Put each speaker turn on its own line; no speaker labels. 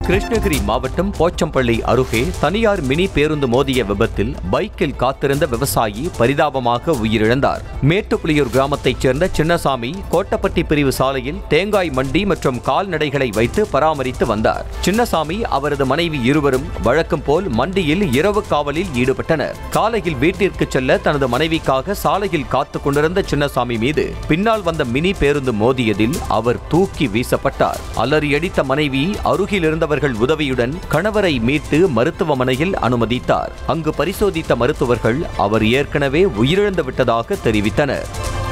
கிருஷ்ணகிரி மாவட்டம் போச்சம்பள்ளி அருகே தனியார் மினி பேருந்து மோதிய விபத்தில் பைக்கில் காத்திருந்த விவசாயி பரிதாபமாக உயிரிழந்தார் மேட்டுப்புலியூர் கிராமத்தைச் சேர்ந்த சின்னசாமி கோட்டப்பட்டி பிரிவு சாலையில் தேங்காய் மண்டி மற்றும் கால்நடைகளை வைத்து பராமரித்து வந்தார் சின்னசாமி அவரது மனைவி இருவரும் வழக்கம் போல் மண்டியில் இரவு காவலில் ஈடுபட்டனர் காலையில் வீட்டிற்கு செல்ல தனது மனைவிக்காக சாலையில் காத்துக் கொண்டிருந்த சின்னசாமி மீது பின்னால் வந்த மினி பேருந்து மோதியதில் அவர் தூக்கி வீசப்பட்டார் அலறியடித்த மனைவி அருகில் இருந்தவர்கள் உதவியுடன் கணவரை மீட்டு மருத்துவமனையில் அனுமதித்தார் அங்கு பரிசோதித்த மருத்துவர்கள் அவர் ஏற்கனவே உயிரிழந்து விட்டதாக தெரிவித்தனர்